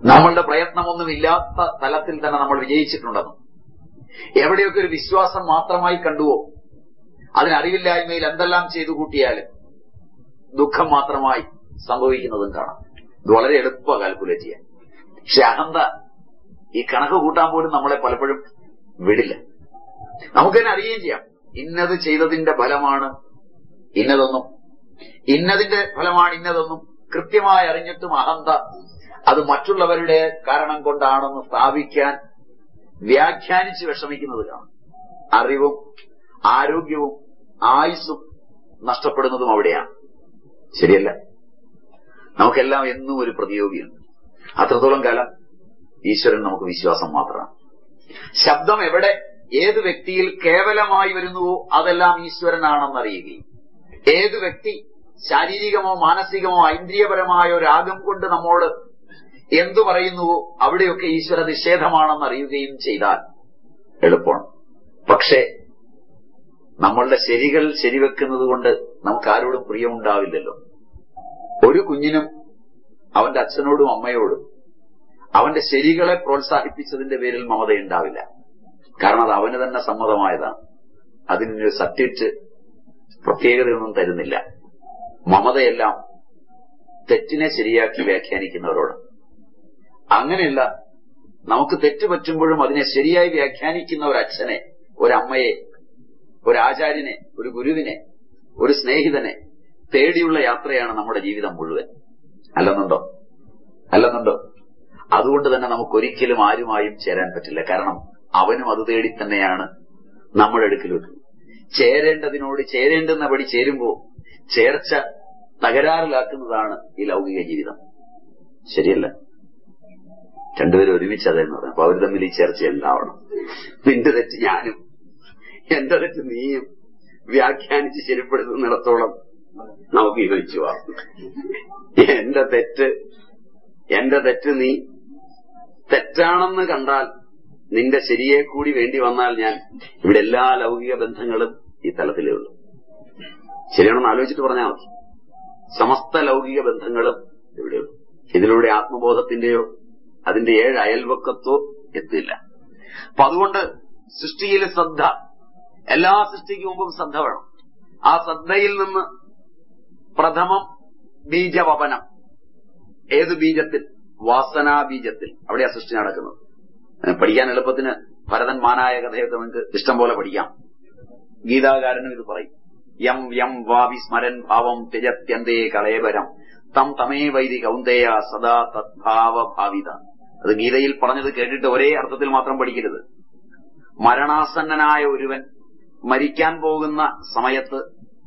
നമ്മളുടെ പ്രയത്നമൊന്നുമില്ലാത്ത തലത്തിൽ തന്നെ നമ്മൾ വിജയിച്ചിട്ടുണ്ടെന്നും എവിടെയൊക്കെ ഒരു വിശ്വാസം മാത്രമായി കണ്ടുവോ അതിനറിവില്ലായ്മയിൽ എന്തെല്ലാം ചെയ്തു കൂട്ടിയാലും ദുഃഖം മാത്രമായി സംഭവിക്കുന്നതും കാണാം ഇത് വളരെ എളുപ്പ കാൽക്കുലേറ്റ് ചെയ്യാൻ പക്ഷെ അഹന്ത ഈ കണക്ക് കൂട്ടാൻ പോലും നമ്മളെ പലപ്പോഴും വിടില്ല നമുക്ക് തന്നെ അറിയുകയും ചെയ്യാം ഇന്നത് ചെയ്തതിന്റെ ഫലമാണ് ഇന്നതൊന്നും ഇന്നതിന്റെ ഫലമാണ് ഇന്നതൊന്നും കൃത്യമായി അറിഞ്ഞിട്ടും അഹന്ത അത് മറ്റുള്ളവരുടെ കാരണം കൊണ്ടാണെന്ന് സ്ഥാപിക്കാൻ വ്യാഖ്യാനിച്ച് വിഷമിക്കുന്നത് കാണാം അറിവും ആരോഗ്യവും ആയുസ്സും നഷ്ടപ്പെടുന്നതും അവിടെയാണ് ശരിയല്ല നമുക്കെല്ലാം എന്നും ഒരു പ്രതിയോഗിയുണ്ട് അത്രത്തോളം കാലം ഈശ്വരൻ നമുക്ക് വിശ്വാസം മാത്രമാണ് ശബ്ദം എവിടെ ഏത് വ്യക്തിയിൽ കേവലമായി വരുന്നുവോ അതെല്ലാം ഈശ്വരനാണെന്നറിയുകയും ഏത് വ്യക്തി ശാരീരികമോ മാനസികമോ ഐന്ദ്രിയപരമായ ഒരു രാഗം കൊണ്ട് നമ്മോട് എന്തു പറയുന്നുവോ അവിടെയൊക്കെ ഈശ്വര നിഷേധമാണെന്ന് അറിയുകയും ചെയ്താൽ എളുപ്പമാണ് പക്ഷേ നമ്മളുടെ ശരികൾ ശരിവെക്കുന്നത് കൊണ്ട് നമുക്ക് ആരോടും പ്രിയമുണ്ടാവില്ലല്ലോ ഒരു കുഞ്ഞിനും അവന്റെ അച്ഛനോടും അമ്മയോടും അവന്റെ ശരികളെ പ്രോത്സാഹിപ്പിച്ചതിന്റെ പേരിൽ മമതയുണ്ടാവില്ല കാരണം അത് അവന് തന്നെ സമ്മതമായതാണ് അതിനൊരു സബ്ജക്റ്റ് പ്രത്യേകതയൊന്നും തരുന്നില്ല മമതയെല്ലാം തെറ്റിനെ ശരിയാക്കി വ്യാഖ്യാനിക്കുന്നവരോട് അങ്ങനെയല്ല നമുക്ക് തെറ്റ് പറ്റുമ്പോഴും അതിനെ ശരിയായി വ്യാഖ്യാനിക്കുന്ന ഒരു അച്ഛനെ ഒരമ്മയെ ഒരു ആചാര്യനെ ഒരു ഗുരുവിനെ ഒരു സ്നേഹിതനെ തേടിയുള്ള യാത്രയാണ് നമ്മുടെ ജീവിതം മുഴുവൻ അല്ലെന്നുണ്ടോ അല്ലെന്നുണ്ടോ അതുകൊണ്ട് തന്നെ നമുക്കൊരിക്കലും ആരുമായും ചേരാൻ പറ്റില്ല കാരണം അവനും അത് തേടി തന്നെയാണ് നമ്മുടെ അടുക്കൽ വെക്കുന്നത് ചേരേണ്ടതിനോട് ചേരേണ്ടുന്ന പടി ചേരുമ്പോ ചേർച്ച തകരാറിലാക്കുന്നതാണ് ഈ ലൗകിക ജീവിതം ശരിയല്ല രണ്ടുപേരും ഒരുമിച്ച് അതെന്ന് പറയാം അപ്പൊ അവർ തമ്മിൽ ഈ ചേർച്ച ഉണ്ടാവണം നിന്റെ തെറ്റ് ഞാനും എന്റെ തെറ്റ് നീയും വ്യാഖ്യാനിച്ച് ശരിപ്പെടുത്തുന്നിടത്തോളം നമുക്ക് യോജിച്ചു പോവാം എന്റെ തെറ്റ് എന്റെ തെറ്റ് നീ തെറ്റാണെന്ന് കണ്ടാൽ നിന്റെ ശരിയെ കൂടി വേണ്ടി വന്നാൽ ഞാൻ ഇവിടെ എല്ലാ ലൗകിക ബന്ധങ്ങളും ഈ തലത്തിലേ ഉള്ളൂ ശരിയാണെന്ന് ആലോചിച്ചിട്ട് പറഞ്ഞാൽ മതി സമസ്ത ലൗകിക ബന്ധങ്ങളും ഇവിടെയുള്ളൂ ഇതിലൂടെ ആത്മബോധത്തിന്റെയോ അതിന്റെ ഏഴ് അയൽവക്കത്തോ എത്തില്ല അപ്പൊ അതുകൊണ്ട് സൃഷ്ടിയിൽ ശ്രദ്ധ എല്ലാ സൃഷ്ടിക്ക് മുമ്പും ശ്രദ്ധ വേണം ആ ശ്രദ്ധയിൽ നിന്ന് പ്രഥമം ബീജവപനം ഏത് ബീജത്തിൽ വാസനാ ബീജത്തിൽ അവിടെയാ സൃഷ്ടി നടക്കുന്നത് ഏഹ് പഠിക്കാൻ എളുപ്പത്തിന് ഭരതൻ മാനായ കഥയൊക്കെ നിങ്ങൾക്ക് ഇഷ്ടം പോലെ പഠിക്കാം ഗീതാകാരനും ഇത് പറയും യം യം വാവി സ്മരൻ ഭാവം ത്യജത്യന്തേ കളയപരം തം തമേ വൈദി കൗന്ദേയ സദാ തദ്ഭാവ ഭാവിത അത് ഗീതയിൽ പറഞ്ഞത് കേട്ടിട്ട് ഒരേ അർത്ഥത്തിൽ മാത്രം പഠിക്കരുത് മരണാസന്നനായ ഒരുവൻ മരിക്കാൻ പോകുന്ന സമയത്ത്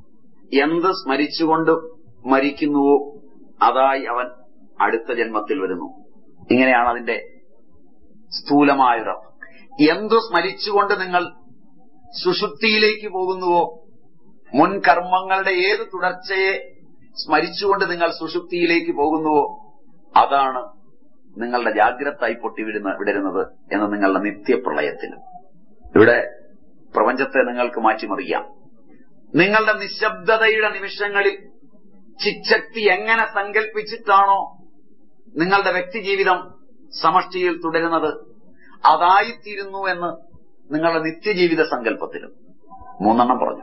എന്ത് സ്മരിച്ചുകൊണ്ട് മരിക്കുന്നുവോ അതായി അവൻ അടുത്ത ജന്മത്തിൽ വരുന്നു ഇങ്ങനെയാണ് അതിന്റെ സ്ഥൂലമായൊരർത്ഥം എന്തു സ്മരിച്ചുകൊണ്ട് നിങ്ങൾ സുഷുപ്തിയിലേക്ക് പോകുന്നുവോ മുൻ കർമ്മങ്ങളുടെ ഏത് തുടർച്ചയെ സ്മരിച്ചുകൊണ്ട് നിങ്ങൾ സുഷുപ്തിയിലേക്ക് പോകുന്നുവോ അതാണ് നിങ്ങളുടെ ജാഗ്രതായി പൊട്ടിവിടുന്ന വിടരുന്നത് എന്ന് നിങ്ങളുടെ നിത്യപ്രളയത്തിലും ഇവിടെ പ്രപഞ്ചത്തെ നിങ്ങൾക്ക് മാറ്റിമറിയാം നിങ്ങളുടെ നിശബ്ദതയുടെ നിമിഷങ്ങളിൽ ചിച്ചക്തി എങ്ങനെ സങ്കല്പിച്ചിട്ടാണോ നിങ്ങളുടെ വ്യക്തിജീവിതം സമഷ്ടിയിൽ തുടരുന്നത് അതായിത്തീരുന്നു എന്ന് നിങ്ങളുടെ നിത്യജീവിത സങ്കല്പത്തിലും മൂന്നെണ്ണം പറഞ്ഞു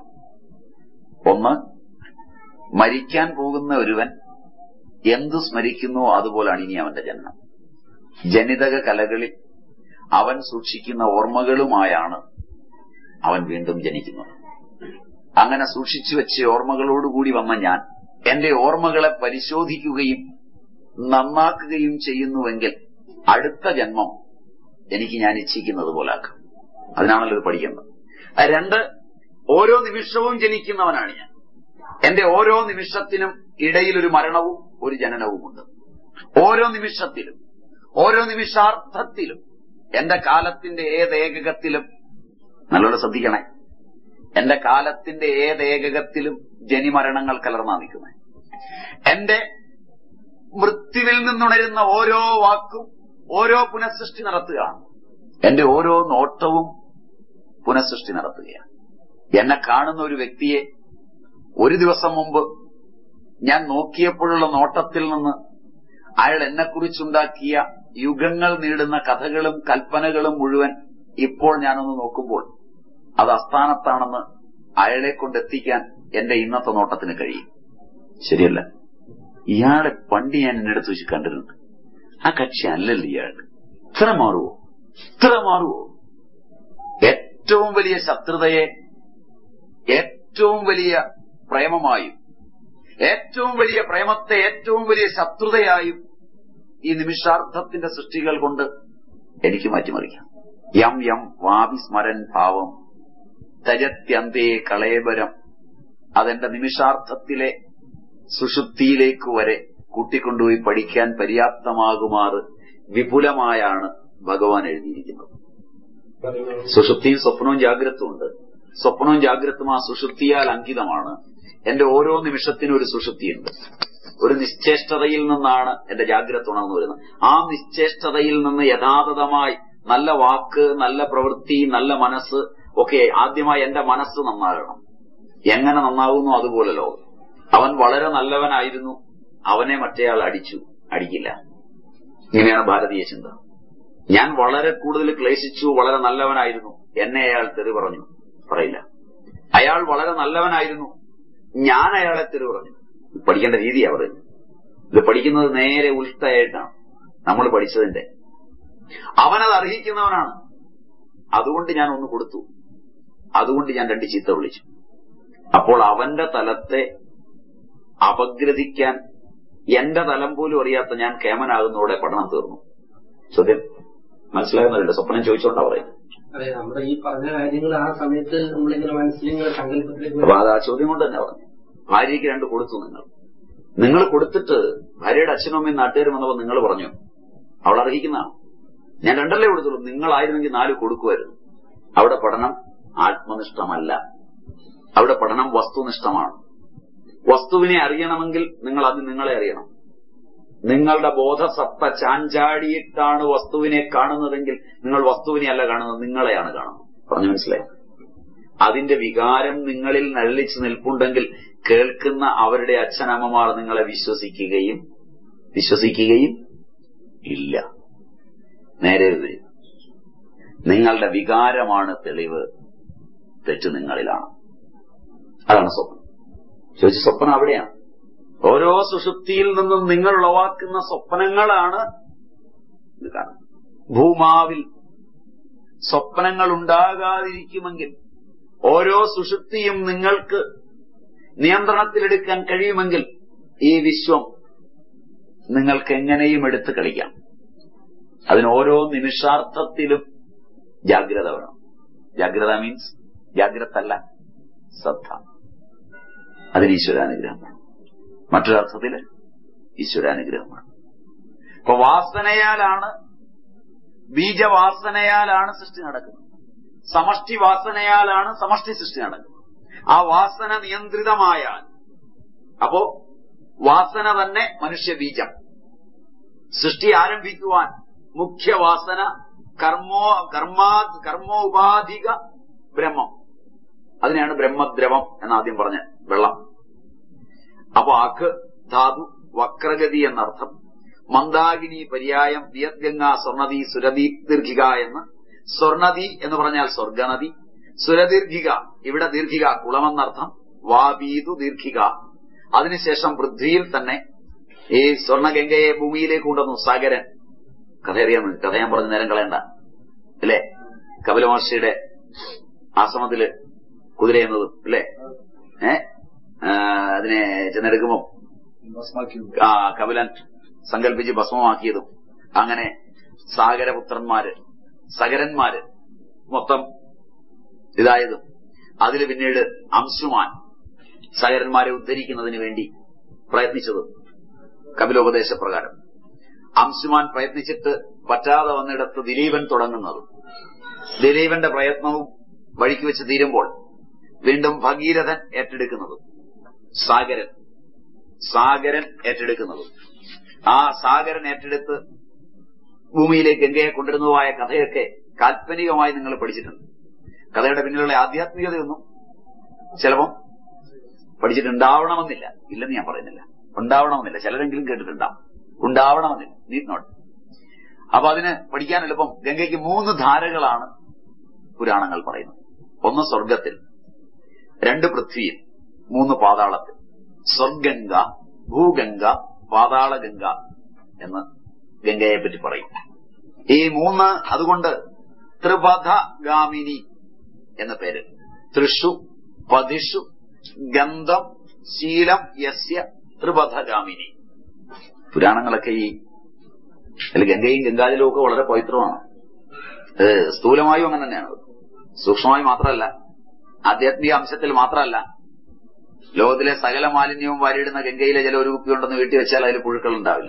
ഒന്ന് മരിക്കാൻ പോകുന്ന ഒരുവൻ എന്തു സ്മരിക്കുന്നു അതുപോലാണ് ഇനി അവന്റെ ജന്മം ജനിതക കലകളിൽ അവൻ സൂക്ഷിക്കുന്ന ഓർമ്മകളുമായാണ് അവൻ വീണ്ടും ജനിക്കുന്നത് അങ്ങനെ സൂക്ഷിച്ചു വെച്ച ഓർമ്മകളോടുകൂടി വന്ന ഞാൻ എന്റെ ഓർമ്മകളെ പരിശോധിക്കുകയും നന്നാക്കുകയും ചെയ്യുന്നുവെങ്കിൽ അടുത്ത ജന്മം എനിക്ക് ഞാൻ ഇച്ഛിക്കുന്നത് പോലാക്കാം അതിനാണല്ലോ ഇത് പഠിക്കേണ്ടത് അത് രണ്ട് ഓരോ നിമിഷവും ജനിക്കുന്നവനാണ് ഞാൻ എന്റെ ഓരോ നിമിഷത്തിനും ഇടയിൽ ഒരു മരണവും ഒരു ജനനവുമുണ്ട് ഓരോ നിമിഷത്തിലും ഓരോ നിമിഷാർത്ഥത്തിലും എന്റെ കാലത്തിന്റെ ഏതേകത്തിലും നല്ലോണം ശ്രദ്ധിക്കണേ എന്റെ കാലത്തിന്റെ ഏതേകത്തിലും ജനിമരണങ്ങൾ കലർന്നാ നിൽക്കുന്നത് എന്റെ മൃത്യുവിൽ നിന്നുണരുന്ന ഓരോ വാക്കും ഓരോ പുനഃസൃഷ്ടി നടത്തുകയാണ് എന്റെ ഓരോ നോട്ടവും പുനഃസൃഷ്ടി നടത്തുകയാണ് എന്നെ കാണുന്ന ഒരു വ്യക്തിയെ ഒരു ദിവസം മുമ്പ് ഞാൻ നോക്കിയപ്പോഴുള്ള നോട്ടത്തിൽ നിന്ന് അയാൾ എന്നെക്കുറിച്ചുണ്ടാക്കിയ യുഗങ്ങൾ നീളുന്ന കഥകളും കൽപ്പനകളും മുഴുവൻ ഇപ്പോൾ ഞാനൊന്ന് നോക്കുമ്പോൾ അത് അസ്ഥാനത്താണെന്ന് അയാളെ കൊണ്ടെത്തിക്കാൻ എന്റെ ഇന്നത്തെ നോട്ടത്തിന് കഴിയും ശരിയല്ല ഇയാളെ പണ്ട് ഞാൻ എന്നെ അടുത്ത് വെച്ച് കണ്ടിട്ടുണ്ട് ആ കക്ഷി അല്ലല്ലോ ഇയാൾ ഇത്ര മാറുവോ ഇത്ര മാറുവോ ഏറ്റവും വലിയ ശത്രുതയെ ഏറ്റവും വലിയ പ്രേമമായും ഏറ്റവും വലിയ പ്രേമത്തെ ഏറ്റവും വലിയ ശത്രുതയായും ഈ നിമിഷാർത്ഥത്തിന്റെ സൃഷ്ടികൾ കൊണ്ട് എനിക്ക് മാറ്റിമറിക്കാം യം യം വാവിസ്മരൻ ഭാവം തജത്യന്തേ കളേബരം അതെന്റെ നിമിഷാർത്ഥത്തിലെ സുഷുപ്തിയിലേക്ക് വരെ കൂട്ടിക്കൊണ്ടുപോയി പഠിക്കാൻ പര്യാപ്തമാകുമാറ് വിപുലമായാണ് ഭഗവാൻ എഴുതിയിരിക്കുന്നത് സുഷുപ്തിയും സ്വപ്നവും ജാഗ്രതവും ഉണ്ട് സ്വപ്നവും ജാഗ്രതും ആ സുഷുപ്തിയാൽ അങ്കിതമാണ് എന്റെ ഓരോ നിമിഷത്തിനും ഒരു സുഷുപ്തിയുണ്ട് ഒരു നിശ്ചേഷ്ടതയിൽ നിന്നാണ് എന്റെ ജാഗ്രത ഉണർന്നു വരുന്നത് ആ നിശ്ചേഷ്ടതയിൽ നിന്ന് യഥാതഥമായി നല്ല വാക്ക് നല്ല പ്രവൃത്തി നല്ല മനസ്സ് ഒക്കെ ആദ്യമായി എന്റെ മനസ്സ് നന്നാകണം എങ്ങനെ നന്നാകുന്നു അതുപോലെ ലോകം അവൻ വളരെ നല്ലവനായിരുന്നു അവനെ മറ്റേയാൾ അടിച്ചു അടിക്കില്ല ഇങ്ങനെയാണ് ഭാരതീയ ചിന്ത ഞാൻ വളരെ കൂടുതൽ ക്ലേശിച്ചു വളരെ നല്ലവനായിരുന്നു എന്നെ അയാൾ തെറി പറഞ്ഞു പറയില്ല അയാൾ വളരെ നല്ലവനായിരുന്നു ഞാൻ അയാളെ തെറി പറഞ്ഞു പഠിക്കേണ്ട രീതിയാ പറയുന്നത് ഇത് പഠിക്കുന്നത് നേരെ ഉൾട്ടയായിട്ടാണ് നമ്മൾ പഠിച്ചതിന്റെ അവനത് അർഹിക്കുന്നവനാണ് അതുകൊണ്ട് ഞാൻ ഒന്ന് കൊടുത്തു അതുകൊണ്ട് ഞാൻ രണ്ട് ചീത്ത വിളിച്ചു അപ്പോൾ അവന്റെ തലത്തെ അപഗ്രഥിക്കാൻ എന്റെ തലം പോലും അറിയാത്ത ഞാൻ കേമനാകുന്നതോടെ പഠനം തീർന്നു സത്യം മനസ്സിലാകുന്നില്ല സ്വപ്നം ചോദിച്ചോണ്ടാ പറയുന്നത് അതെ നമ്മുടെ ഈ പറഞ്ഞ കാര്യങ്ങൾ ആ സമയത്ത് നമ്മളിങ്ങനെ മനസ്സിലിങ്ങനെ സങ്കല്പത്തിലേക്ക് അപ്പൊ അത് ആ ചോദ്യം കൊണ്ട് തന്നെ പറഞ്ഞു ഭാര്യയ്ക്ക് രണ്ട് കൊടുത്തു നിങ്ങൾ നിങ്ങൾ കൊടുത്തിട്ട് ഭാര്യയുടെ അച്ഛനും അമ്മയും നാട്ടുകാരും വന്നപ്പോ നിങ്ങൾ പറഞ്ഞു അവൾ അർഹിക്കുന്നതാണ് ഞാൻ രണ്ടല്ലേ കൊടുത്തുള്ളൂ നിങ്ങളായിരുന്നെങ്കിൽ നാല് കൊടുക്കുമായിരുന്നു അവിടെ പഠനം ആത്മനിഷ്ഠമല്ല അവിടെ പഠനം വസ്തുനിഷ്ഠമാണ് വസ്തുവിനെ അറിയണമെങ്കിൽ നിങ്ങൾ അത് നിങ്ങളെ അറിയണം നിങ്ങളുടെ ബോധസത്ത ചാഞ്ചാടിയിട്ടാണ് വസ്തുവിനെ കാണുന്നതെങ്കിൽ നിങ്ങൾ വസ്തുവിനെ അല്ല കാണുന്നത് നിങ്ങളെയാണ് കാണുന്നത് പറഞ്ഞു മനസ്സിലായി അതിന്റെ വികാരം നിങ്ങളിൽ നള്ളിച്ചു നിൽപ്പുണ്ടെങ്കിൽ കേൾക്കുന്ന അവരുടെ അച്ഛനമ്മമാർ നിങ്ങളെ വിശ്വസിക്കുകയും വിശ്വസിക്കുകയും ഇല്ല നേരെ വിപരീതം നിങ്ങളുടെ വികാരമാണ് തെളിവ് തെറ്റ് നിങ്ങളിലാണ് അതാണ് സ്വപ്നം ചോദിച്ച സ്വപ്നം അവിടെയാണ് ഓരോ സുഷുപ്തിയിൽ നിന്നും നിങ്ങൾ ഉളവാക്കുന്ന സ്വപ്നങ്ങളാണ് ഇത് കാണുന്നത് ഭൂമാവിൽ സ്വപ്നങ്ങൾ ഉണ്ടാകാതിരിക്കുമെങ്കിൽ ഓരോ സുഷുപ്തിയും നിങ്ങൾക്ക് നിയന്ത്രണത്തിലെടുക്കാൻ കഴിയുമെങ്കിൽ ഈ വിശ്വം നിങ്ങൾക്ക് എങ്ങനെയും എടുത്ത് കളിക്കാം അതിന് ഓരോ നിമിഷാർത്ഥത്തിലും ജാഗ്രത വേണം ജാഗ്രത മീൻസ് ജാഗ്രത അല്ല ശ്രദ്ധ അതിന് ഈശ്വരാനുഗ്രഹമാണ് മറ്റൊരർത്ഥത്തില് ഈശ്വരാനുഗ്രഹമാണ് അപ്പൊ വാസനയാലാണ് ബീജവാസനയാലാണ് സൃഷ്ടി നടക്കുന്നത് സമഷ്ടി വാസനയാലാണ് സമഷ്ടി സൃഷ്ടി നടക്കുന്നത് ആ വാസന നിയന്ത്രിതമായാൽ അപ്പോ വാസന തന്നെ മനുഷ്യ ബീജം സൃഷ്ടി ആരംഭിക്കുവാൻ മുഖ്യവാസന കർമ്മോ കർമാ കർമ്മോപാധിക ബ്രഹ്മം അതിനെയാണ് ബ്രഹ്മദ്രവം എന്നാദ്യം പറഞ്ഞ വെള്ളം അപ്പൊ അഖ് ധാതു വക്രഗതി എന്നർത്ഥം മന്ദാകിനി പര്യായം വിയദ്ഗംഗ സ്വർണതി സുരതി ദീർഘിക എന്ന് സ്വർണതി എന്ന് പറഞ്ഞാൽ സ്വർഗനദി സുരദീർഘിക ഇവിടെ ദീർഘിക കുളമെന്നർത്ഥം വാബീതു ദീർഘിക അതിനുശേഷം പൃഥ്വിയിൽ തന്നെ ഈ സ്വർണഗംഗയെ ഭൂമിയിലേക്ക് കൊണ്ടുവന്നു സാഗരൻ കഥ അറിയാൻ കഥ ഞാൻ പറഞ്ഞ നേരം കളയണ്ട അല്ലേ കപില മഹർഷിയുടെ ആശ്രമത്തില് കുതിരയുന്നതും അല്ലേ ഏ ആ, അതിനെ ചെന്നെടുക്കുമ്പോ ആ കപിലൻ സങ്കല്പിച്ച് ഭസ്മമാക്കിയതും അങ്ങനെ സാഗരപുത്രന്മാര് സകരന്മാര് മൊത്തം ഇതായതും അതിൽ പിന്നീട് അംശുമാൻ സകരന്മാരെ ഉദ്ധരിക്കുന്നതിന് വേണ്ടി പ്രയത്നിച്ചതും കപിലോപദേശപ്രകാരം അംശുമാൻ പ്രയത്നിച്ചിട്ട് പറ്റാതെ വന്നിടത്ത് ദിലീപൻ തുടങ്ങുന്നതും ദിലീപന്റെ പ്രയത്നവും വഴിക്ക് വെച്ച് തീരുമ്പോൾ വീണ്ടും ഭഗീരഥൻ ഏറ്റെടുക്കുന്നതും സാഗരൻ സാഗരൻ ഏറ്റെടുക്കുന്നതും ആ സാഗരൻ ഏറ്റെടുത്ത് ഭൂമിയിലേക്ക് ഗംഗയെ കൊണ്ടുവരുന്നതുമായ കഥയൊക്കെ കാൽപ്പനികമായി നിങ്ങൾ പഠിച്ചിട്ടുണ്ട് കഥയുടെ പിന്നിലുള്ള ആധ്യാത്മികതയൊന്നും ചിലപ്പം പഠിച്ചിട്ടുണ്ടാവണമെന്നില്ല ഇല്ലെന്ന് ഞാൻ പറയുന്നില്ല ഉണ്ടാവണമെന്നില്ല ചിലരെങ്കിലും കേട്ടിട്ടുണ്ടാവും ഉണ്ടാവണമെന്നില്ല നീറ്റ് നോട്ട് അപ്പൊ അതിന് പഠിക്കാൻ എളുപ്പം ഗംഗയ്ക്ക് മൂന്ന് ധാരകളാണ് പുരാണങ്ങൾ പറയുന്നത് ഒന്ന് സ്വർഗത്തിൽ രണ്ട് പൃഥ്വിയിൽ മൂന്ന് പാതാളത്തിൽ സ്വർഗംഗ ഭൂഗംഗ പാതാളഗംഗ എന്ന് ഗംഗയെ പറ്റി പറയും ഈ മൂന്ന് അതുകൊണ്ട് ത്രിപഥഗാമിനി എന്ന പേര് തൃഷു പതിഷു ഗന്ധം ശീലം യസ്യ ത്രിപഥഗാമിനി പുരാണങ്ങളൊക്കെ ഈ അതിൽ ഗംഗയും ഗംഗാജലവും ഒക്കെ വളരെ പവിത്രമാണ് അത് സ്ഥൂലമായും അങ്ങനെ തന്നെയാണ് സൂക്ഷ്മമായി മാത്രമല്ല ആധ്യാത്മിക അംശത്തിൽ മാത്രമല്ല ലോകത്തിലെ സകല മാലിന്യവും വാരിയിടുന്ന ഗംഗയിലെ ജലം ഒരു കുപ്പി ഉണ്ടെന്ന് വീട്ടിൽ വെച്ചാൽ അതിൽ പുഴുക്കൾ ഉണ്ടാവില്ല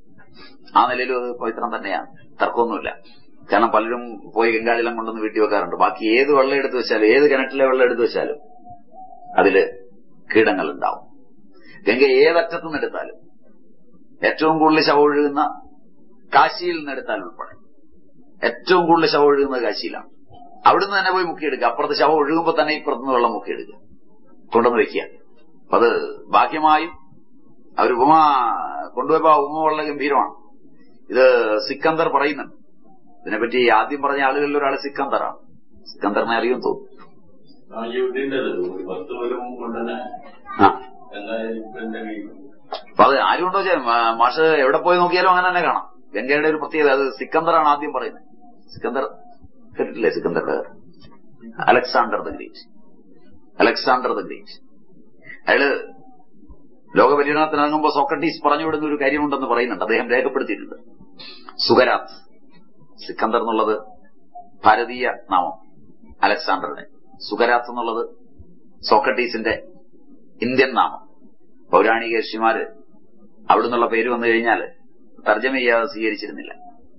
ആ നിലയിലും അത് പവിത്രം തന്നെയാണ് തർക്കമൊന്നുമില്ല കാരണം പലരും പോയി ഗംഗാജലം കൊണ്ടൊന്ന് വീട്ടിൽ വെക്കാറുണ്ട് ബാക്കി ഏത് വെള്ളം എടുത്തു വെച്ചാലും ഏത് കിണറ്റിലെ വെള്ളം എടുത്തു വെച്ചാലും അതില് കീടങ്ങൾ ഉണ്ടാവും ഗംഗ ഏതറ്റത്തുനിന്ന് എടുത്താലും ഏറ്റവും കൂടുതൽ ശവം ഒഴുകുന്ന കാശിയിൽ നിന്ന് എടുത്താൽ ഉൾപ്പെടെ ഏറ്റവും കൂടുതൽ ശവം ഒഴുകുന്നത് കാശിയിലാണ് അവിടുന്ന് തന്നെ പോയി മുക്കിയെടുക്കുക അപ്പുറത്ത് ശവം ഒഴുകുമ്പോൾ തന്നെ ഇപ്പുറത്തുനിന്ന് വെള്ളം മുക്കിയെടുക്കുക കൊണ്ടുവന്ന് വെക്കുക അപ്പൊ അത് ബാഹ്യമായും അവർ ഉപമ കൊണ്ടുപോയപ്പോ ആ ഉപമ വളരെ ഗംഭീരമാണ് ഇത് സിക്കന്ദർ പറയുന്നുണ്ട് ഇതിനെപ്പറ്റി ആദ്യം പറഞ്ഞ ആളുകളിൽ ഒരാൾ സിക്കന്ദറാണ് സിക്കന്ദറിനെ അറിയും തോന്നുന്നു ആ യുദ്ധിന്റേത് ഒരു പത്ത് കൊല്ലം മുമ്പ് തന്നെ ആ എന്തായാലും ഇപ്പൊ എന്റെ കയ്യിൽ അപ്പൊ അത് ആരുണ്ടോ ചെ മാഷ് എവിടെ പോയി നോക്കിയാലും അങ്ങനെ തന്നെ കാണാം ഗംഗയുടെ ഒരു പ്രത്യേകത അത് സിക്കന്ദറാണ് ആദ്യം പറയുന്നത് സിക്കന്ദർ കേട്ടിട്ടില്ലേ സിക്കന്ദറുടെ കഥ? Alexander the great Alexander the great അയാള് ലോകപര്യടനത്തിനിറങ്ങുമ്പോൾ സോക്രട്ടീസ് പറഞ്ഞുവിടുന്ന ഒരു കാര്യമുണ്ടെന്ന് പറയുന്നുണ്ട് അദ്ദേഹം രേഖപ്പെടുത്തിയിട്ടുണ്ട് സുഗരാത്ത് സിക്കന്ദർ എന്നുള്ളത് ഭാരതീയ നാമം അലക്സാണ്ടറുടെ സുഗരാത്ത് എന്നുള്ളത് സോക്രട്ടീസിന്റെ ഇന്ത്യൻ നാമം പൗരാണിക ഋഷിമാര് അവിടെ നിന്നുള്ള പേര് വന്നു കഴിഞ്ഞാൽ തർജ്ജമ ചെയ്യാതെ സ്വീകരിച്ചിരുന്നില്ല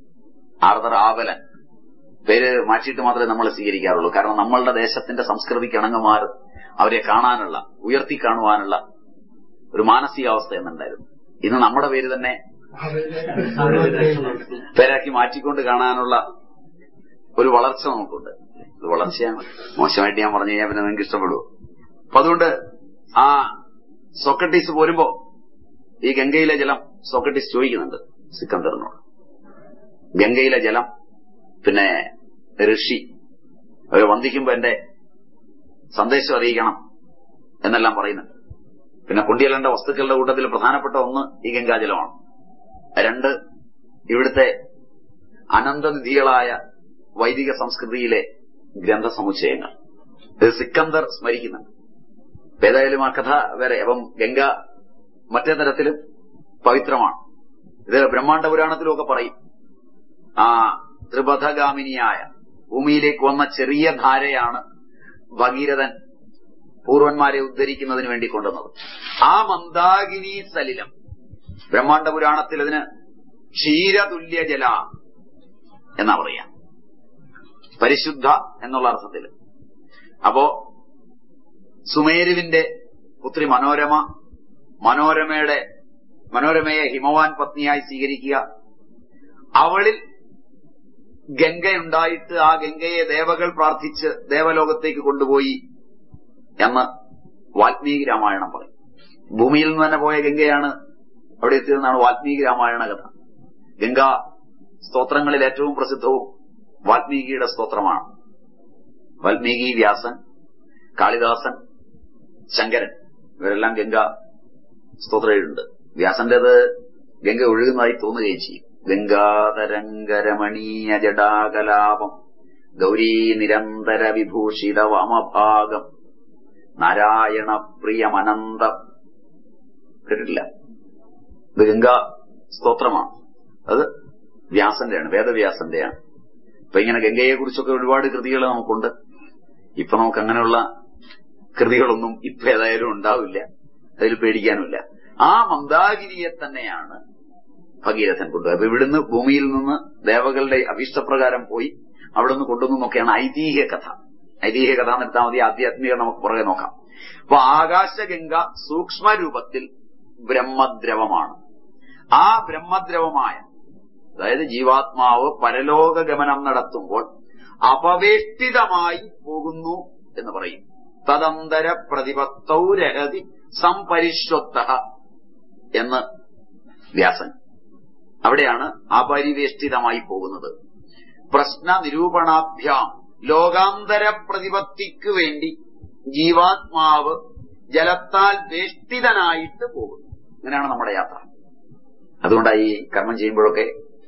ആർദർ ആവലൻ പേര് മാറ്റിയിട്ട് മാത്രമേ നമ്മൾ സ്വീകരിക്കാറുള്ളൂ കാരണം നമ്മളുടെ ദേശത്തിന്റെ സംസ്കൃതിക്ക് ഇണങ്ങുമാർ അവരെ കാണാനുള്ള ഉയർത്തി കാണുവാനുള്ള ഒരു മാനസികാവസ്ഥ എന്നുണ്ടായിരുന്നു ഇന്ന് നമ്മുടെ പേര് തന്നെ പേരാക്കി മാറ്റിക്കൊണ്ട് കാണാനുള്ള ഒരു വളർച്ച നമുക്കുണ്ട് ഇത് വളർച്ചയാണ് മോശമായിട്ട് ഞാൻ പറഞ്ഞു കഴിഞ്ഞാൽ പിന്നെ നിങ്ങൾക്ക് ഇഷ്ടപ്പെടുവോ അപ്പൊ അതുകൊണ്ട് ആ സോക്രട്ടീസ് പോരുമ്പോ ഈ ഗംഗയിലെ ജലം സോക്രട്ടീസ് ചോദിക്കുന്നുണ്ട് സിക്കന്ദറിനോട് ഗംഗയിലെ ജലം പിന്നെ ഋഷി അവരെ വന്ദിക്കുമ്പോ എന്റെ സന്ദേശം അറിയിക്കണം എന്നെല്ലാം പറയുന്നുണ്ട് പിന്നെ കൊണ്ടിയലേണ്ട വസ്തുക്കളുടെ കൂട്ടത്തിൽ പ്രധാനപ്പെട്ട ഒന്ന് ഈ ഗംഗാജലമാണ് രണ്ട് ഇവിടുത്തെ അനന്തനിധികളായ വൈദിക സംസ്കൃതിയിലെ ഗ്രന്ഥസമുച്ചയങ്ങൾ ഇത് സിക്കന്ദർ സ്മരിക്കുന്നുണ്ട് അപ്പൊ ഏതായാലും ആ കഥ വേറെ അപ്പം ഗംഗ മറ്റേ തരത്തിലും പവിത്രമാണ് ഇത് ബ്രഹ്മാണ്ഡ പുരാണത്തിലും ഒക്കെ പറയും ആ ത്രിപഥഗാമിനിയായ ഭൂമിയിലേക്ക് വന്ന ചെറിയ ധാരയാണ് ഭഗീരഥൻ പൂർവന്മാരെ ഉദ്ധരിക്കുന്നതിന് വേണ്ടി കൊണ്ടുവന്നത് ആ മന്ദാകിനി സലിലം ബ്രഹ്മാണ്ഡ പുരാണത്തിൽ അതിന് ക്ഷീരതുല്യ ജല എന്നാ പറയാ പരിശുദ്ധ എന്നുള്ള അർത്ഥത്തിൽ അപ്പോ സുമേരുവിന്റെ പുത്രി മനോരമ മനോരമയുടെ മനോരമയെ ഹിമവാൻ പത്നിയായി സ്വീകരിക്കുക അവളിൽ ഗംഗയുണ്ടായിട്ട് ആ ഗംഗയെ ദേവകൾ പ്രാർത്ഥിച്ച് ദേവലോകത്തേക്ക് കൊണ്ടുപോയി എന്ന് വാൽമീകി രാമായണം പറയും ഭൂമിയിൽ നിന്ന് തന്നെ പോയ ഗംഗയാണ് അവിടെ എത്തിയതെന്നാണ് വാൽമീകി രാമായണ കഥ ഗംഗാ സ്തോത്രങ്ങളിൽ ഏറ്റവും പ്രസിദ്ധവും വാൽമീകിയുടെ സ്തോത്രമാണ് വാൽമീകി വ്യാസൻ കാളിദാസൻ ശങ്കരൻ ഇവരെല്ലാം ഗംഗ സ്തോത്രം എഴുതുന്നുണ്ട് വ്യാസന്റേത് ഗംഗ ഒഴുകുന്നതായി തോന്നുകയും ചെയ്യും ഗംഗാതരംഗരമണീയ ജടാകലാപം ഗൗരീ നിരന്തര വിഭൂഷിത വാമഭാഗം നാരായണ പ്രിയമനന്തം കേട്ടിട്ടില്ല ഇത് ഗംഗാ സ്തോത്രമാണ് അത് വ്യാസന്റെയാണ് വേദവ്യാസന്റെയാണ് അപ്പൊ ഇങ്ങനെ ഗംഗയെ കുറിച്ചൊക്കെ ഒരുപാട് കൃതികൾ നമുക്കുണ്ട് ഇപ്പൊ നമുക്ക് അങ്ങനെയുള്ള കൃതികളൊന്നും ഇപ്പൊ ഏതായാലും ഉണ്ടാവില്ല അതിൽ പേടിക്കാനുമില്ല ആ മന്ദാഗിരിയെ തന്നെയാണ് ഭഗീരഥൻ കൊണ്ടുപോയത് അപ്പൊ ഇവിടുന്ന് ഭൂമിയിൽ നിന്ന് ദേവകളുടെ അഭീഷ്ടപ്രകാരം പോയി അവിടെ നിന്ന് കൊണ്ടുവന്നൊക്കെയാണ് ഐതിഹ്യ കഥ ഐതിഹ്യ കഥ നിർത്താൽ മതി ആധ്യാത്മിക നമുക്ക് പുറകെ നോക്കാം അപ്പൊ ആകാശഗംഗ സൂക്ഷ്മരൂപത്തിൽ ബ്രഹ്മദ്രവമാണ് ആ ബ്രഹ്മദ്രവമായ അതായത് ജീവാത്മാവ് പരലോക ഗമനം നടത്തുമ്പോൾ അപവേഷ്ടിതമായി പോകുന്നു എന്ന് പറയും തദന്തര പ്രതിപത്തൗ രഹതി സംപരിശ്വത്ത എന്ന് വ്യാസൻ അവിടെയാണ് അപരിവേഷ്ടിതമായി പോകുന്നത് പ്രശ്ന നിരൂപണാഭ്യാം ലോകാന്തര പ്രതിപത്തിക്ക് വേണ്ടി ജീവാത്മാവ് ജലത്താൽ വേഷ്ടിതനായിട്ട് പോകുന്നു അങ്ങനെയാണ് നമ്മുടെ യാത്ര അതുകൊണ്ടാണ് ഈ കർമ്മം ചെയ്യുമ്പോഴൊക്കെ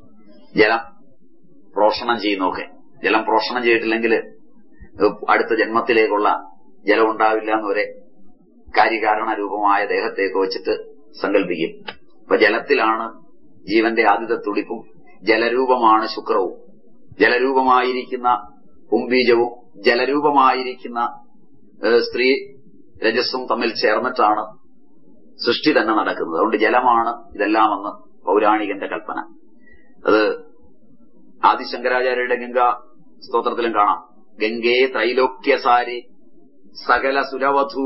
ജലം പ്രോഷണം ചെയ്യുന്നൊക്കെ ജലം പ്രോഷണം ചെയ്തിട്ടില്ലെങ്കിൽ അടുത്ത ജന്മത്തിലേക്കുള്ള ജലം ഉണ്ടാവില്ല എന്നൊരു കാര്യകാരണ രൂപമായ ദേഹത്തേക്ക് വെച്ചിട്ട് സങ്കല്പിക്കും അപ്പൊ ജലത്തിലാണ് ജീവന്റെ ആദ്യത്തെ തുടിപ്പും ജലരൂപമാണ് ശുക്രവും ജലരൂപമായിരിക്കുന്ന പുംബീജവും ജലരൂപമായിരിക്കുന്ന ഏഹ്, സ്ത്രീ രജസ്സും തമ്മിൽ ചേർന്നിട്ടാണ് സൃഷ്ടി തന്നെ നടക്കുന്നത് അതുകൊണ്ട് ജലമാണ് ഇതെല്ലാമെന്ന് പൗരാണികന്റെ കൽപ്പന അത് ആദിശങ്കരാചാര്യരുടെ ഗംഗാ സ്തോത്രത്തിലും കാണാം ഗംഗേ ത്രൈലോക്യസാരി സകല സുരവധു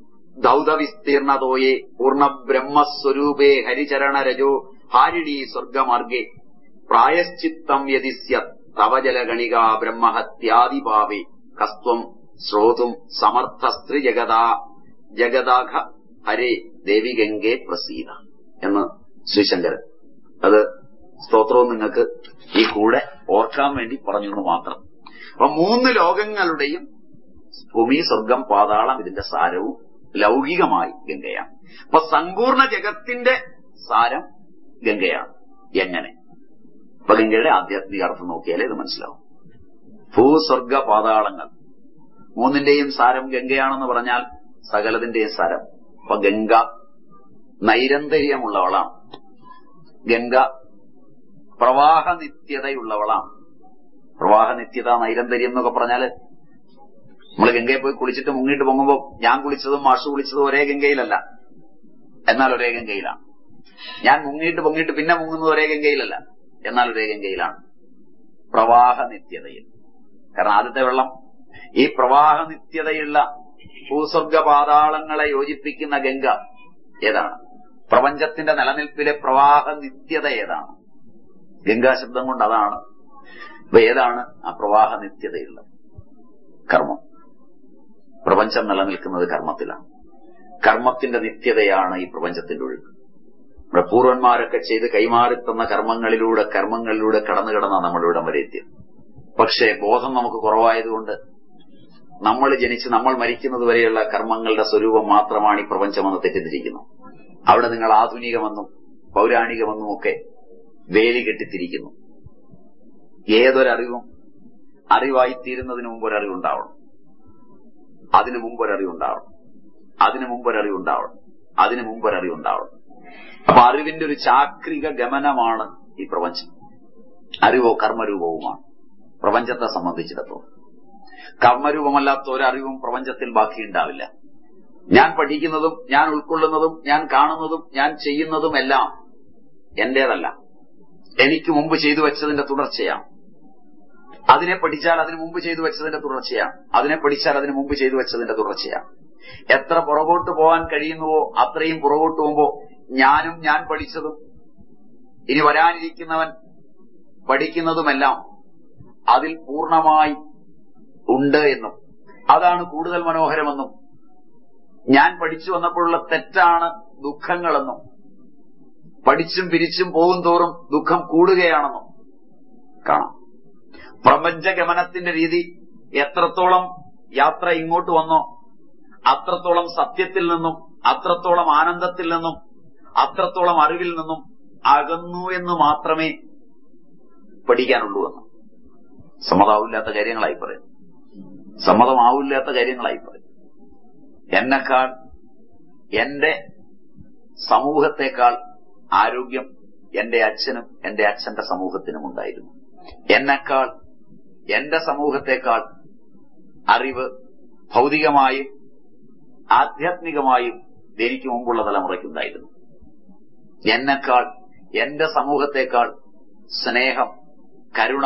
ദൗതവിസ്തീർണതോയെ പൂർണ്ണ ബ്രഹ്മസ്വരൂപേ ഹരിചരണ രജോ ഹാരിണി സ്വർഗമാർഗേ പ്രായശ്ചിത്തം യതിസ്യ തവ ജലഗണിക ബ്രഹ്മഹത്യാദിഭാവേ കസ്ത്വം ശ്രോതും സമർത്ഥ സ്ത്രീ ജഗതാ ജഗദാഘ ഹരേ ദേവി ഗംഗേ പ്രസീത എന്ന് ശ്രീശങ്കരൻ അത് സ്തോത്രവും നിങ്ങൾക്ക് ഈ കൂടെ ഓർക്കാൻ വേണ്ടി പറഞ്ഞു എന്ന് മാത്രം അപ്പൊ മൂന്ന് ലോകങ്ങളുടെയും ഭൂമി സ്വർഗം പാതാളം ഇതിന്റെ സാരവും ലൗകികമായി ഗംഗയാണ് അപ്പൊ സമ്പൂർണ്ണ ജഗത്തിന്റെ സാരം ഗംഗയാണ് എങ്ങനെ അപ്പൊ ഗംഗയുടെ ആധ്യാത്മിക അർത്ഥം നോക്കിയാലേ ഇത് മനസ്സിലാവും ഭൂസ്വർഗ പാതാളങ്ങൾ മൂന്നിന്റെയും സാരം ഗംഗയാണെന്ന് പറഞ്ഞാൽ സകലതിന്റെയും സാരം അപ്പൊ ഗംഗ നൈരന്തര്യമുള്ളവളാണ് ഗംഗ പ്രവാഹ നിത്യതയുള്ളവളാണ് പ്രവാഹ നിത്യത നൈരന്തര്യം എന്നൊക്കെ പറഞ്ഞാല് നമ്മൾ ഗംഗയിൽ പോയി കുളിച്ചിട്ട് മുങ്ങിട്ട് പൊങ്ങുമ്പോൾ ഞാൻ കുളിച്ചതും മാഷ് കുളിച്ചതും ഒരേ ഗംഗയിലല്ല എന്നാൽ ഒരേ ഗംഗയിലാണ് ഞാൻ മുങ്ങിയിട്ട് പൊങ്ങിയിട്ട് പിന്നെ മുങ്ങുന്നത് ഒരേ ഗംഗയിലല്ല എന്നാൽ ഒരേ ഗംഗയിലാണ് പ്രവാഹ നിത്യതയിൽ കാരണം ആദ്യത്തെ വെള്ളം ഈ പ്രവാഹ നിത്യതയുള്ള ഭൂസ്വർഗ പാതാളങ്ങളെ യോജിപ്പിക്കുന്ന ഗംഗ ഏതാണ് പ്രപഞ്ചത്തിന്റെ നിലനിൽപ്പിലെ പ്രവാഹ നിത്യത ഏതാണ് ഗംഗാ ശബ്ദം കൊണ്ട് അതാണ് അപ്പൊ ഏതാണ് ആ പ്രവാഹ നിത്യതയുള്ളത് കർമ്മം പ്രപഞ്ചം നിലനിൽക്കുന്നത് കർമ്മത്തിലാണ് കർമ്മത്തിന്റെ നിത്യതയാണ് ഈ പ്രപഞ്ചത്തിന്റെ ഒഴുക്ക് നമ്മുടെ പൂർവന്മാരൊക്കെ ചെയ്ത് കൈമാറിത്തന്ന കർമ്മങ്ങളിലൂടെ കർമ്മങ്ങളിലൂടെ കടന്നു കിടന്നാണ് നമ്മൾ ഇവിടം വരെ എത്തിയത് പക്ഷേ ബോധം നമുക്ക് കുറവായതുകൊണ്ട് നമ്മൾ ജനിച്ച് നമ്മൾ മരിക്കുന്നത് വരെയുള്ള കർമ്മങ്ങളുടെ സ്വരൂപം മാത്രമാണ് ഈ പ്രപഞ്ചമെന്ന് തെറ്റിദ്ധരിക്കുന്നു അവിടെ നിങ്ങൾ ആധുനികമെന്നും പൗരാണികമെന്നും ഒക്കെ വേലി കെട്ടിത്തിരിക്കുന്നു ഏതൊരറിവും അറിവായിത്തീരുന്നതിന് മുമ്പ് ഒരറിവുണ്ടാവണം അതിനു മുമ്പ് ഒരറിവുണ്ടാവണം അതിനു മുമ്പ് ഒരറിവുണ്ടാവണം അതിനു മുമ്പ് ഒരറിവുണ്ടാവണം അപ്പൊ അറിവിന്റെ ഒരു ചാക്രിക ഗമനമാണ് ഈ പ്രപഞ്ചം അറിവോ കർമ്മരൂപവുമാണ് പ്രപഞ്ചത്തെ സംബന്ധിച്ചിടത്തോളം കർമ്മരൂപമല്ലാത്ത ഒരറിവും പ്രപഞ്ചത്തിൽ ബാക്കിയുണ്ടാവില്ല ഞാൻ പഠിക്കുന്നതും ഞാൻ ഉൾക്കൊള്ളുന്നതും ഞാൻ കാണുന്നതും ഞാൻ ചെയ്യുന്നതും എല്ലാം എന്റേതല്ല എനിക്ക് മുമ്പ് ചെയ്തു വെച്ചതിന്റെ തുടർച്ചയാണ് അതിനെ പഠിച്ചാൽ അതിനു മുമ്പ് ചെയ്തു വെച്ചതിന്റെ തുടർച്ചയാണ് അതിനെ പഠിച്ചാൽ അതിനു മുമ്പ് ചെയ്തു വെച്ചതിന്റെ തുടർച്ചയാണ് എത്ര പുറകോട്ട് പോകാൻ കഴിയുന്നുവോ അത്രയും പുറകോട്ട് പോകുമ്പോ ഞാനും ഞാൻ പഠിച്ചതും ഇനി വരാനിരിക്കുന്നവൻ പഠിക്കുന്നതുമെല്ലാം അതിൽ പൂർണ്ണമായി ഉണ്ട് എന്നും അതാണ് കൂടുതൽ മനോഹരമെന്നും ഞാൻ പഠിച്ചു വന്നപ്പോഴുള്ള തെറ്റാണ് ദുഃഖങ്ങളെന്നും പഠിച്ചും പിരിച്ചും പോകും തോറും ദുഃഖം കൂടുകയാണെന്നും കാണാം പ്രപഞ്ചഗമനത്തിന്റെ രീതി എത്രത്തോളം യാത്ര ഇങ്ങോട്ട് വന്നോ അത്രത്തോളം സത്യത്തിൽ നിന്നും അത്രത്തോളം ആനന്ദത്തിൽ നിന്നും അത്രത്തോളം അറിവിൽ നിന്നും അകന്നു എന്ന് മാത്രമേ പഠിക്കാനുള്ളൂ എന്ന് സമ്മതമാവില്ലാത്ത കാര്യങ്ങളായി പറയും സമ്മതമാവില്ലാത്ത കാര്യങ്ങളായി പറയും എന്നെക്കാൾ എന്റെ സമൂഹത്തെക്കാൾ ആരോഗ്യം എന്റെ അച്ഛനും എന്റെ അച്ഛന്റെ സമൂഹത്തിനും ഉണ്ടായിരുന്നു എന്നെക്കാൾ എന്റെ സമൂഹത്തെക്കാൾ അറിവ് ഭൗതികമായും ആധ്യാത്മികമായും എനിക്ക് മുമ്പുള്ള തലമുറയ്ക്കുണ്ടായിരുന്നു എന്നെക്കാൾ എന്റെ സമൂഹത്തെക്കാൾ സ്നേഹം കരുണ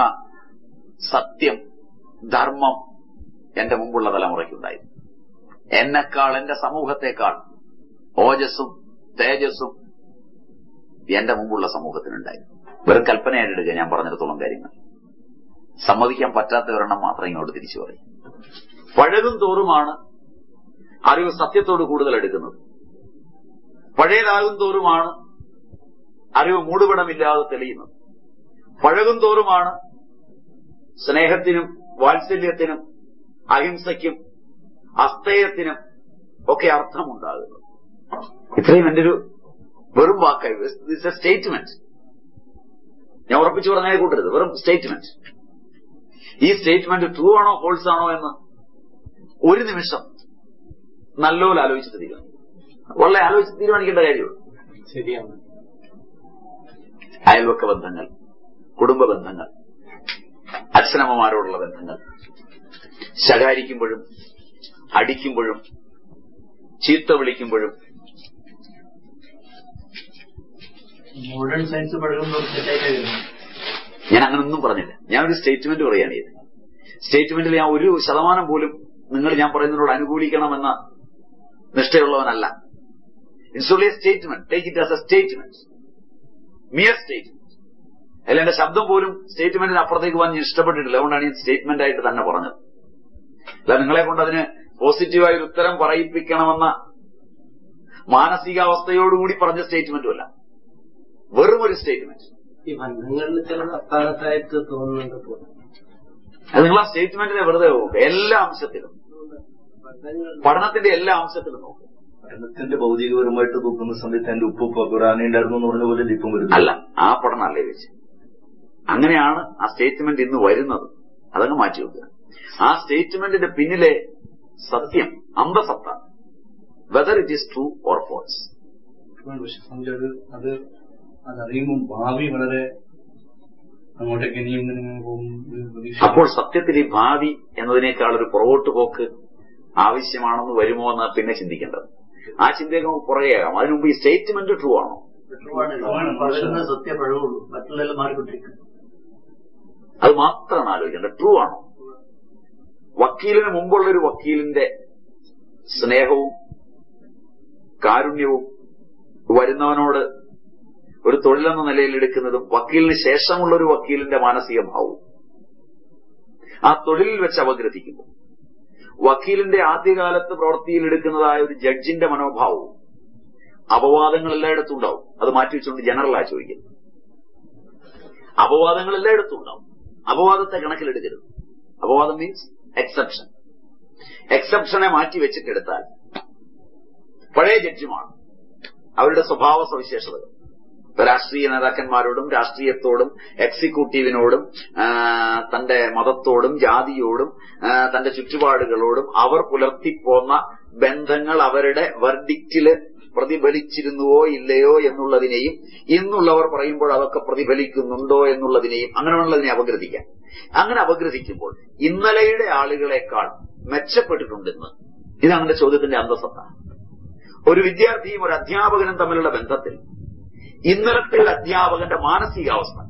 സത്യം ധർമ്മം എന്റെ മുമ്പുള്ള തലമുറയ്ക്കുണ്ടായിരുന്നു എന്നെക്കാൾ എന്റെ സമൂഹത്തെക്കാൾ ഓജസ്സും തേജസ്സും എന്റെ മുമ്പുള്ള സമൂഹത്തിനുണ്ടായിരുന്നു വെറും കൽപ്പനയായിട്ടെടുക്കുക ഞാൻ പറഞ്ഞിടത്തോളം കാര്യങ്ങൾ സമ്മതിക്കാൻ പറ്റാത്ത ഒരെണ്ണം മാത്രം ഇങ്ങോട്ട് തിരിച്ചു പറയും പഴകും തോറുമാണ് അറിവ് സത്യത്തോട് കൂടുതൽ എടുക്കുന്നത് പഴയതാകും തോറുമാണ് അറിവ് മൂടുപടമില്ലാതെ തെളിയുന്നത് പഴകും തോറുമാണ് സ്നേഹത്തിനും വാത്സല്യത്തിനും അഹിംസയ്ക്കും അസ്തേയത്തിനും ഒക്കെ അർത്ഥമുണ്ടാകുന്നത് ഇത്രയും എന്റെ ഒരു വെറും വാക്കായി ദിസ് എ സ്റ്റേറ്റ്മെന്റ് ഞാൻ ഉറപ്പിച്ചു പറഞ്ഞാൽ കൂട്ടരുത് വെറും സ്റ്റേറ്റ്മെന്റ് ഈ സ്റ്റേറ്റ്മെന്റ് ട്രൂ ആണോ ഫോൾസ് ആണോ എന്ന് ഒരു നിമിഷം നല്ലപോലെ ആലോചിച്ചിട്ട് തീരുമാനിക്കും വളരെ ആലോചിച്ച് തീരുമാനിക്കേണ്ട കാര്യമുള്ളൂ ശരിയാണ് അയൽവക്ക ബന്ധങ്ങൾ കുടുംബ ബന്ധങ്ങൾ അച്ഛനമ്മമാരോടുള്ള ബന്ധങ്ങൾ ശകാരിക്കുമ്പോഴും അടിക്കുമ്പോഴും ചീത്ത വിളിക്കുമ്പോഴും മോഡേൺ സയൻസ് പഠിക്കുമ്പോൾ തെറ്റായിട്ട് വരുന്നു ഞാൻ അങ്ങനൊന്നും പറഞ്ഞില്ല ഞാൻ ഒരു സ്റ്റേറ്റ്മെന്റ് പറയുകയാണ് ചെയ്തത് സ്റ്റേറ്റ്മെന്റിൽ ഞാൻ ഒരു ശതമാനം പോലും നിങ്ങൾ ഞാൻ പറയുന്നതിനോട് അനുകൂലിക്കണമെന്ന നിഷ്ഠയുള്ളവനല്ല it's only a statement take it as a statement mere statement അല്ല എന്റെ ശബ്ദം പോലും സ്റ്റേറ്റ്മെന്റിന് അപ്പുറത്തേക്ക് പോകാൻ ഞാൻ ഇഷ്ടപ്പെട്ടിട്ടില്ല അതുകൊണ്ടാണ് ഞാൻ സ്റ്റേറ്റ്മെന്റ് ആയിട്ട് തന്നെ പറഞ്ഞത് അല്ല നിങ്ങളെ കൊണ്ട് അതിന് പോസിറ്റീവായ ഒരു ഉത്തരം പറയിപ്പിക്കണമെന്ന മാനസികാവസ്ഥയോടുകൂടി പറഞ്ഞ സ്റ്റേറ്റ്മെന്റും അല്ല വെറും ഒരു സ്റ്റേറ്റ്മെന്റ് ഈ ബന്ധങ്ങളിൽ ചില അസ്ഥാനത്തായിട്ട് തോന്നുന്നുണ്ട് ഇപ്പോൾ. അത് നിങ്ങൾ ആ സ്റ്റേറ്റ്മെന്റിനെ വെറുതെ നോക്കുക എല്ലാ അംശത്തിലും ബന്ധങ്ങൾ പഠനത്തിന്റെ എല്ലാ അംശത്തിലും നോക്കുക പഠനത്തിന്റെ ഭൗതികപരമായിട്ട് നോക്കുന്ന സമയത്ത് എന്റെ ഉപ്പ് ഖുറാനുണ്ടായിരുന്നു എന്ന് പറഞ്ഞ പോലെ ഇപ്പം വരുന്നു അല്ല ആ പഠനമല്ലേ വെച്ച് അങ്ങനെയാണ് ആ സ്റ്റേറ്റ്മെന്റ് ഇന്ന് വരുന്നത് അതങ്ങ് മാറ്റി വെക്കുക ആ സ്റ്റേറ്റ്മെന്റിന്റെ പിന്നിലെ സത്യം അന്തസത്ത whether it is true or false പക്ഷെ സംജയ് അത് അത് അതറിയുമ്പോൾ ഭാവി വളരെ അങ്ങോട്ടേക്ക് ഇനിയും ഇങ്ങനെ ഇങ്ങനെ പോകും ഒരു പ്രതീക്ഷ അപ്പോൾ സത്യത്തിൽ ഈ ഭാവി എന്നതിനേക്കാൾ ഒരു പുറകോട്ട് പോക്ക് ആവശ്യമാണെന്ന് വരുമോ എന്ന് പിന്നെ ചിന്തിക്കേണ്ടത് ആ ചിന്തയൊക്കെ നമുക്ക് പുറകെയാകാം അതിനു മുമ്പ് ഈ സ്റ്റേറ്റ്മെന്റ് ട്രൂ ആണോ പറയുന്ന സത്യം പഴവുള്ളൂ മറ്റുള്ളതെല്ലാം മാറിക്കൊണ്ടിരിക്കും അത് മാത്രമാണ് ആലോചിക്കേണ്ടത് ട്രൂ ആണോ വക്കീലിന് മുമ്പുള്ള ഒരു വക്കീലിന്റെ സ്നേഹവും കാരുണ്യവും വരുന്നവനോട് ഒരു തൊഴിലെന്ന നിലയിൽ എടുക്കുന്നതും വക്കീലിന് ശേഷമുള്ള ഒരു വക്കീലിന്റെ മാനസിക ഭാവവും ആ തൊഴിലിൽ വെച്ച് അപഗ്രഥിക്കുന്നു വക്കീലിന്റെ ആദ്യകാലത്ത് പ്രവൃത്തിയിൽ എടുക്കുന്നതായ ഒരു ജഡ്ജിന്റെ മനോഭാവവും അപവാദങ്ങൾ എല്ലായിടത്തും ഉണ്ടാവും അത് മാറ്റിവെച്ചുകൊണ്ട് ജനറലാ ചോദിക്കുന്നത് അപവാദങ്ങൾ എല്ലായിടത്തും ഉണ്ടാവും അപവാദത്തെ കണക്കിലെടുക്കരുത് അപവാദം മീൻസ് എക്സെപ്ഷൻ എക്സെപ്ഷനെ മാറ്റി വെച്ചിട്ടെടുത്താൽ പഴയ ജഡ്ജിമാണ് അവരുടെ സ്വഭാവ സവിശേഷതകൾ ഇപ്പൊ രാഷ്ട്രീയ നേതാക്കന്മാരോടും രാഷ്ട്രീയത്തോടും എക്സിക്യൂട്ടീവിനോടും ആ, തന്റെ മതത്തോടും ജാതിയോടും ആ, തന്റെ ചുറ്റുപാടുകളോടും അവർ പുലർത്തിപ്പോന്ന ബന്ധങ്ങൾ അവരുടെ വെർഡിക്റ്റില് പ്രതിഫലിച്ചിരുന്നുവോ ഇല്ലയോ എന്നുള്ളതിനെയും ഇന്നുള്ളവർ പറയുമ്പോൾ അതൊക്കെ പ്രതിഫലിക്കുന്നുണ്ടോ എന്നുള്ളതിനെയും അങ്ങനെയുള്ളതിനെ അപഗ്രഥിക്കാം അങ്ങനെ അപഗ്രഥിക്കുമ്പോൾ ഇന്നലെയുടെ ആളുകളെക്കാൾ മെച്ചപ്പെട്ടിട്ടുണ്ടെന്ന് ഇതാണ് എന്റെ ചോദ്യത്തിന്റെ അന്തസത്ത ഒരു വിദ്യാർത്ഥിയും ഒരു അധ്യാപകനും തമ്മിലുള്ള ബന്ധത്തിൽ ഇന്നലത്തെ ഒരു അധ്യാപകന്റെ മാനസികാവസ്ഥ